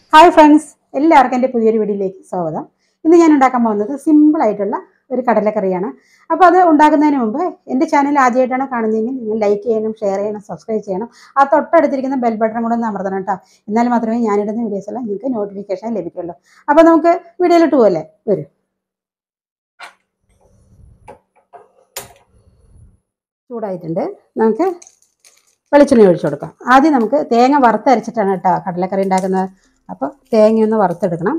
hi friends എല്ലാവർക്കും എൻ്റെ പുതിയൊരു വീഡിയോയിലേക്ക് സ്വാഗതം ഇന്ന് ഞാൻ ഉണ്ടാക്കാൻ പോകുന്നത് സിമ്പിൾ ആയിട്ടുള്ള ഒരു കടലക്കറിയാണ് അപ്പോൾ അത് ഉണ്ടാക്കുന്നതിന് മുമ്പ് എൻ്റെ ചാനൽ ആദ്യമായിട്ടാണ് കാണുന്നതെങ്കിൽ നിങ്ങൾ ലൈക്ക് ചെയ്യണം ഷെയർ ചെയ്യണം സബ്സ്ക്രൈബ് ചെയ്യണം ആ തൊട്ടടുത്തിരിക്കുന്ന ബെൽ ബട്ടൺ കൂടെ ഒന്ന് അമർത്തണം കേട്ടോ എന്നാൽ മാത്രമേ ഞാനിടുന്ന വീഡിയോസ് എല്ലാം നിങ്ങൾക്ക് നോട്ടിഫിക്കേഷൻ ലഭിക്കുള്ളൂ അപ്പോൾ നമുക്ക് വീഡിയോയിലോട്ട് പോകല്ലേ വരും ചൂടായിട്ടുണ്ട് നമുക്ക് വെളിച്ചെണ്ണ ഒഴിച്ചു കൊടുക്കാം ആദ്യം നമുക്ക് തേങ്ങ വറുത്തരച്ചിട്ടാണ് കേട്ടോ കടലക്കറി ഉണ്ടാക്കുന്നത് അപ്പോൾ തേങ്ങ ഒന്ന് വറുത്തെടുക്കണം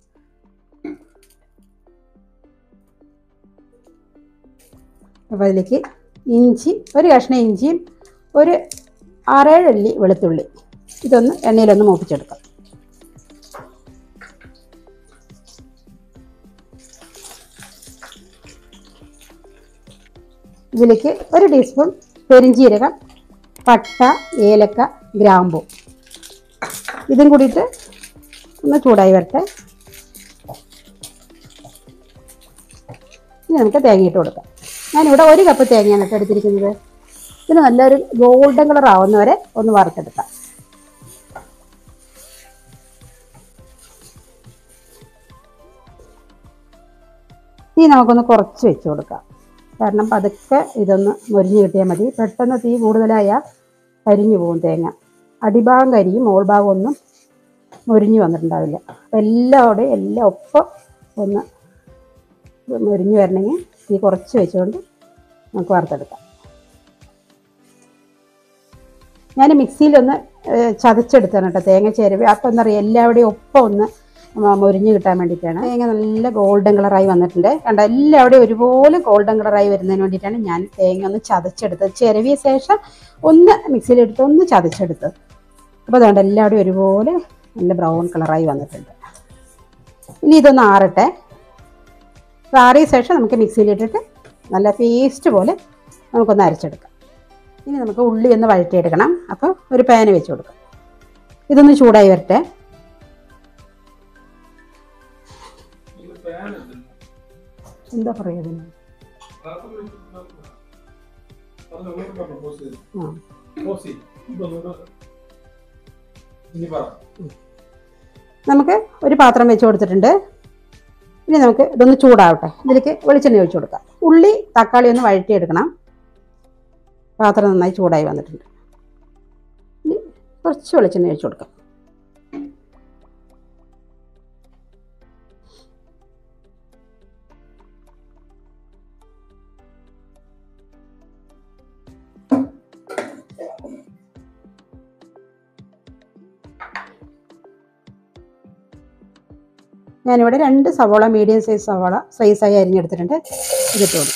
അപ്പോൾ അതിലേക്ക് ഇഞ്ചി ഒരു കഷ്ണം ഇഞ്ചിയും ഒരു ആറേഴ് അല്ലി വെളുത്തുള്ളി ഇതൊന്ന് എണ്ണയിലൊന്ന് മൂപ്പിച്ചെടുക്കാം ഇതിലേക്ക് ഒരു ടീസ്പൂൺ പെരിഞ്ചീരകം പട്ട ഏലക്ക ഗ്രാമ്പു ഇതും കൂടിയിട്ട് ഒന്ന് ചൂടായി വരട്ടെ ഇനി നമുക്ക് തേങ്ങ ഇട്ട് കൊടുക്കാം ഞാനിവിടെ ഒരു കപ്പ് തേങ്ങയാണ് കേട്ടോ എടുത്തിരിക്കുന്നത് ഇതിന് നല്ലൊരു ഗോൾഡൻ കളർ ആവുന്ന വരെ ഒന്ന് വറുത്തെടുക്കാം തീ നമുക്കൊന്ന് കുറച്ച് വെച്ച് കൊടുക്കാം കാരണം പതുക്കെ ഇതൊന്ന് മൊരിഞ്ഞ് കിട്ടിയാൽ മതി പെട്ടെന്ന് തീ കൂടുതലായാൽ കരിഞ്ഞു പോകും തേങ്ങ അടിഭാഗം കരിയും മോൾ ഭാഗം ഒന്നും മൊരിഞ്ഞ് വന്നിട്ടുണ്ടാവില്ല അപ്പം എല്ലാവരുടെയും എല്ലാം ഒപ്പം ഒന്ന് മൊരിഞ്ഞ് വരണമെങ്കിൽ തീ കുറച്ച് വെച്ചുകൊണ്ട് നമുക്ക് വറുത്തെടുക്കാം ഞാൻ മിക്സിയിലൊന്ന് ഏഹ്, ചതച്ചെടുത്താണ് കേട്ടോ തേങ്ങ ചേരുവ അപ്പം എന്താ പറയുക എല്ലാവരുടെയും ഒപ്പം ഒന്ന് മ- മൊരിഞ്ഞ് കിട്ടാൻ വേണ്ടിയിട്ടാണ് തേങ്ങ നല്ല ഗോൾഡൻ കളറായി വന്നിട്ടുണ്ട് കണ്ട എല്ലാവരുടെയും ഒരുപോലെ ഗോൾഡൻ കളറായി വരുന്നതിന് വേണ്ടിയിട്ടാണ് ഞാൻ തേങ്ങ ഒന്ന് ചതച്ചെടുത്തത് ചിരവിയ ശേഷം ഒന്ന് മിക്സിയിലെടുത്ത് ഒന്ന് ചതച്ചെടുത്തത് അപ്പോൾ അതുകൊണ്ട് എല്ലാവരുടെയും ഒരുപോലെ നല്ല ബ്രൗൺ കളറായി വന്നിട്ടുണ്ട് ഇനി ഇതൊന്ന് ആറട്ടെ ഇത് ആറിയ ശേഷം നമുക്ക് മിക്സിയിലിട്ടിട്ട് നല്ല പേസ്റ്റ് പോലെ നമുക്കൊന്ന് അരച്ചെടുക്കാം ഇനി നമുക്ക് ഉള്ളി ഒന്ന് വഴറ്റിയെടുക്കണം അപ്പോൾ ഒരു പാന് വെച്ച് കൊടുക്കാം ഇതൊന്ന് ചൂടായി വരട്ടെ എന്താ പറയുക ഇതിന് ആ നമുക്ക് ഒരു പാത്രം വെച്ച് കൊടുത്തിട്ടുണ്ട് ഇനി നമുക്ക് ഇതൊന്ന് ചൂടാവട്ടെ ഇതിലേക്ക് വെളിച്ചെണ്ണ ഒഴിച്ചു കൊടുക്കാം ഉള്ളി തക്കാളി ഒന്ന് വഴറ്റിയെടുക്കണം പാത്രം നന്നായി ചൂടായി വന്നിട്ടുണ്ട് ഇനി കുറച്ച് വെളിച്ചെണ്ണ ഒഴിച്ചു കൊടുക്കാം ഞാനിവിടെ രണ്ട് സവോള മീഡിയം സൈസ് സവോള സൈസായി അരിഞ്ഞെടുത്തിട്ടുണ്ട് ഇതിട്ട് കൊടുക്കും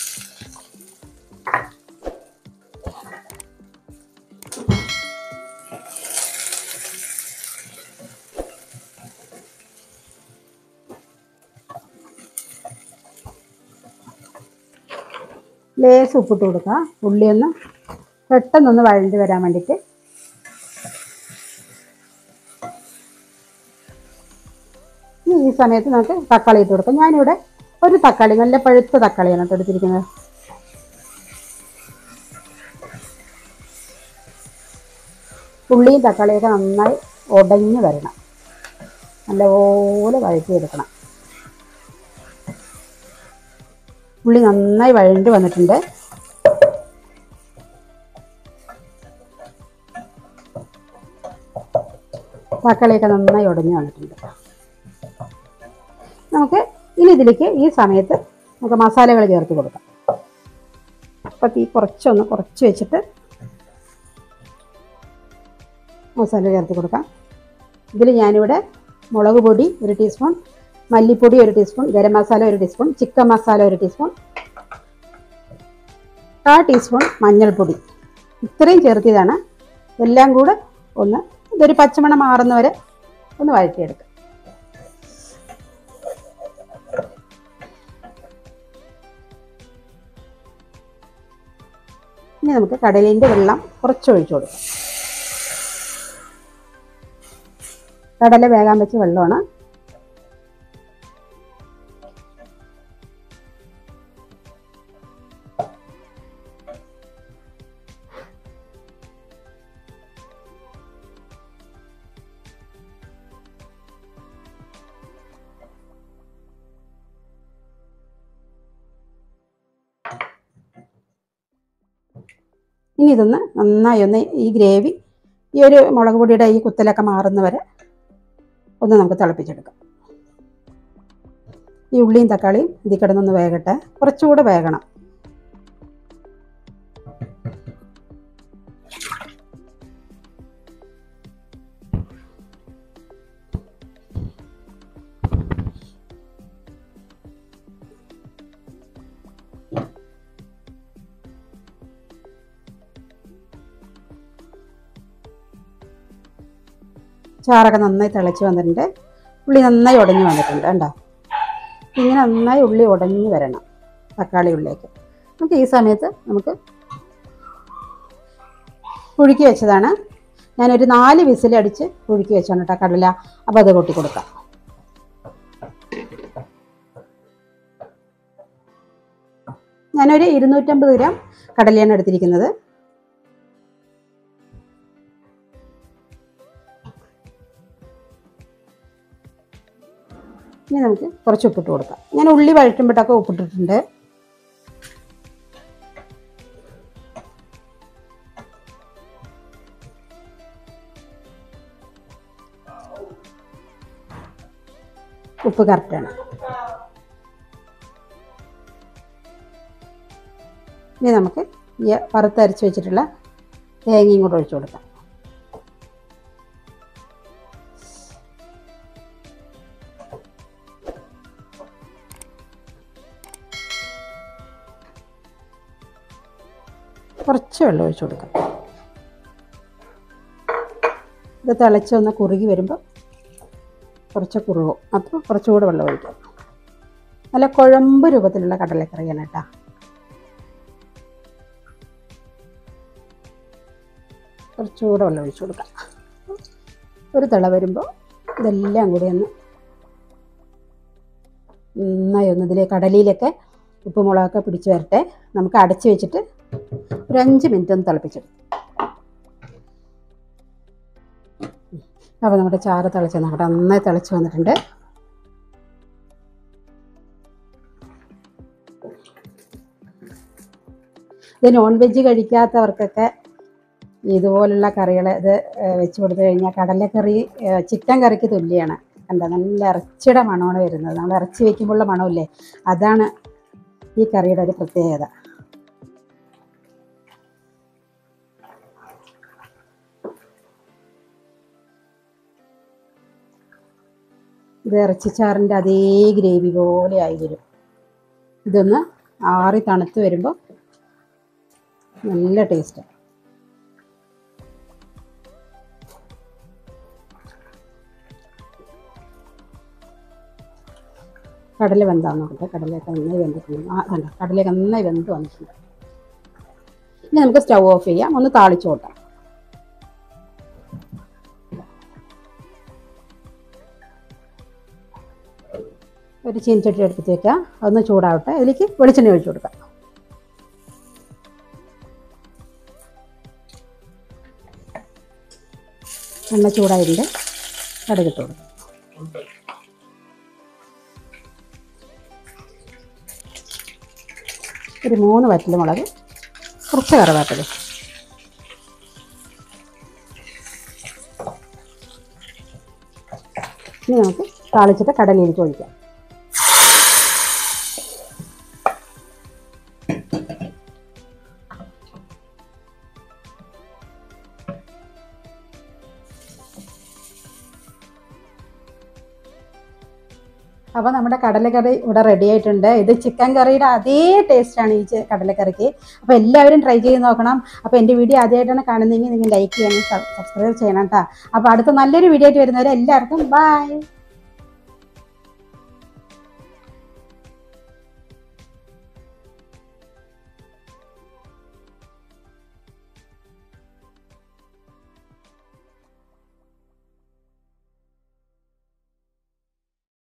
ലേസ് ഉപ്പിട്ട് കൊടുക്കുക ഉള്ളി ഒന്ന് പെട്ടെന്നൊന്ന് വഴണ്ടി വരാൻ വേണ്ടിയിട്ട് ഇനി ഈ സമയത്ത് നമുക്ക് തക്കാളി ഇട്ട് കൊടുക്കാം ഞാനിവിടെ ഒരു തക്കാളി നല്ല പഴുത്ത തക്കാളിയാണ് കേട്ടോ എടുത്തിരിക്കുന്നത് ഉള്ളിയും തക്കാളിയൊക്കെ നന്നായി ഉടഞ്ഞ് വരണം നല്ലപോലെ വഴറ്റിയെടുക്കണം ഉള്ളി നന്നായി വഴണ്ടി വന്നിട്ടുണ്ട് തക്കാളിയൊക്കെ നന്നായി ഉടഞ്ഞു വന്നിട്ടുണ്ട് നമുക്ക് ഇനി ഇതിലേക്ക് ഈ സമയത്ത് നമുക്ക് മസാലകൾ ചേർത്ത് കൊടുക്കാം അപ്പോൾ തീ കുറച്ചൊന്ന് കുറച്ച് വെച്ചിട്ട് മസാല ചേർത്ത് കൊടുക്കാം ഇതിൽ ഞാനിവിടെ മുളക് പൊടി ഒരു ടീസ്പൂൺ മല്ലിപ്പൊടി ഒരു ടീസ്പൂൺ ഗരം മസാല ഒരു ടീസ്പൂൺ ചിക്കൻ മസാല ഒരു ടീസ്പൂൺ കാ ടീസ്പൂൺ മഞ്ഞൾപ്പൊടി ഇത്രയും ചേർത്തിയതാണ് എല്ലാം കൂടെ ഒന്ന് ഇതൊരു പച്ചമണം മാറുന്നവരെ ഒന്ന് വഴറ്റിയെടുക്കാം ഇനി നമുക്ക് കടലിൻ്റെ വെള്ളം കുറച്ച് ഒഴിച്ചു കൊടുക്കാം കടല വേകാൻ വെച്ച വെള്ളമാണ് ഇനി ഇതൊന്ന് നന്നായി ഒന്ന് ഈ ഗ്രേവി ഈ ഒരു മുളക് പൊടിയുടെ ഈ കുത്തലൊക്കെ മാറുന്ന വരെ ഒന്ന് നമുക്ക് തിളപ്പിച്ചെടുക്കാം ഈ ഉള്ളിയും തക്കാളിയും ഇതിൽ കിടന്നൊന്ന് വേകട്ടെ കുറച്ചുകൂടെ വേകണം ചാറൊക്കെ നന്നായി തിളച്ച് വന്നിട്ടുണ്ട് ഉള്ളി നന്നായി ഉടഞ്ഞു വന്നിട്ടുണ്ട് കണ്ടോ ഇങ്ങനെ നന്നായി ഉള്ളി ഉടഞ്ഞു വരണം തക്കാളി ഉള്ളിലേക്ക് നമുക്ക് ഈ സമയത്ത് നമുക്ക് പുഴുക്കി വെച്ചതാണ് ഞാനൊരു നാല് വിസിലടിച്ച് പുഴുക്കി വെച്ചാണ് കേട്ടോ കടല അപ്പോൾ അത് കൊട്ടി കൊടുക്കാം ഞാനൊരു ഇരുന്നൂറ്റമ്പത് ഗ്രാം കടലയാണ് എടുത്തിരിക്കുന്നത് ഇനി നമുക്ക് കുറച്ച് ഉപ്പിട്ട് കൊടുക്കാം ഞാൻ ഉള്ളി വഴറ്റുമ്പോഴൊക്കെ ഉപ്പിട്ടിട്ടുണ്ട് ഉപ്പ് കറക്റ്റാണ് ഇനി നമുക്ക് ഈ വറുത്തരച്ച് വെച്ചിട്ടുള്ള തേങ്ങയും കൂടെ ഒഴിച്ചു കൊടുക്കാം കുറച്ച് വെള്ളം ഒഴിച്ചു കൊടുക്കാം ഇത് തിളച്ചൊന്ന് കുറുകി വരുമ്പോൾ കുറച്ച് കുറുകും അപ്പോൾ കുറച്ചുകൂടെ വെള്ളം ഒഴിക്കാം നല്ല കുഴമ്പ് രൂപത്തിലുള്ള കടലക്കറിയാണ് കേട്ടോ കുറച്ചുകൂടെ വെള്ളം ഒഴിച്ചു കൊടുക്കാം ഒരു തിള വരുമ്പോൾ ഇതെല്ലാം കൂടി ഒന്ന് നന്നായി ഒന്ന് ഇതിലെ കടലിയിലൊക്കെ ഉപ്പുമുളകൊക്കെ പിടിച്ച് വരട്ടെ നമുക്ക് അടച്ച് വെച്ചിട്ട് ഒരു അഞ്ച് മിനിറ്റ് ഒന്ന് തിളപ്പിച്ചെടുക്കും അപ്പോൾ നമ്മുടെ ചാറ് തിളച്ച് നോക്കട്ടെ നന്നായി തിളച്ച് വന്നിട്ടുണ്ട് ഇത് നോൺ വെജ് കഴിക്കാത്തവർക്കൊക്കെ ഇതുപോലുള്ള കറികൾ ഇത് ഏഹ്, വെച്ച് കൊടുത്തു കഴിഞ്ഞാൽ കടലക്കറി ഏഹ്, ചിക്കൻ കറിക്ക് തുല്യമാണ് കണ്ടോ നല്ല ഇറച്ചിയുടെ മണമാണ് വരുന്നത് നമ്മൾ ഇറച്ചി വെക്കുമ്പോഴുള്ള മണമില്ലേ അതാണ് ഈ കറിയുടെ ഒരു പ്രത്യേകത ഇത് ഇറച്ചിച്ചാറിൻ്റെ അതേ ഗ്രേവി പോലെ ആയി വരും ഇതൊന്ന് ആറി തണുത്ത് വരുമ്പോൾ നല്ല ടേസ്റ്റാണ് കടല വെന്താന്ന് നോക്കട്ടെ കടലയൊക്കെ നന്നായി വെന്തിട്ടുണ്ട് ആ കണ്ടോ കടലയൊക്കെ നന്നായി വെന്ത് വന്നിട്ടുണ്ട് ഇനി നമുക്ക് സ്റ്റൗ ഓഫ് ചെയ്യാം ഒന്ന് താളിച്ചു കൂട്ടാം ഒരു ചീനിച്ചട്ടി എടുത്തിട്ട് വെക്കാം അതൊന്ന് ചൂടാവട്ടെ അതിലേക്ക് വെളിച്ചെണ്ണ ഒഴിച്ചു കൊടുക്കാം എണ്ണ ചൂടായിട്ടുണ്ട് കടുകിട്ട് കൊടുക്കാം ഒരു മൂന്ന് വറ്റൽ മുളക് കുറച്ച് കറിവേപ്പില ഇനി നമുക്ക് താളിച്ചിട്ട് കടലിലേക്ക് ഒഴിക്കാം അപ്പോൾ നമ്മുടെ കടലക്കറി ഇവിടെ റെഡി ആയിട്ടുണ്ട് ഇത് ചിക്കൻ കറിയുടെ അതേ ടേസ്റ്റാണ് ഈ ചി- കടലക്കറിക്ക് അപ്പോൾ എല്ലാവരും ട്രൈ ചെയ്ത് നോക്കണം അപ്പോൾ എൻ്റെ വീഡിയോ ആദ്യമായിട്ടാണ് കാണുന്നതെങ്കിൽ നിങ്ങൾ ലൈക്ക് ചെയ്യണം സബ്സ്ക്രൈബ് ചെയ്യണം കേട്ടോ അപ്പോൾ അടുത്ത നല്ലൊരു വീഡിയോ ആയിട്ട് വരുന്നവരെ എല്ലാവർക്കും ബൈ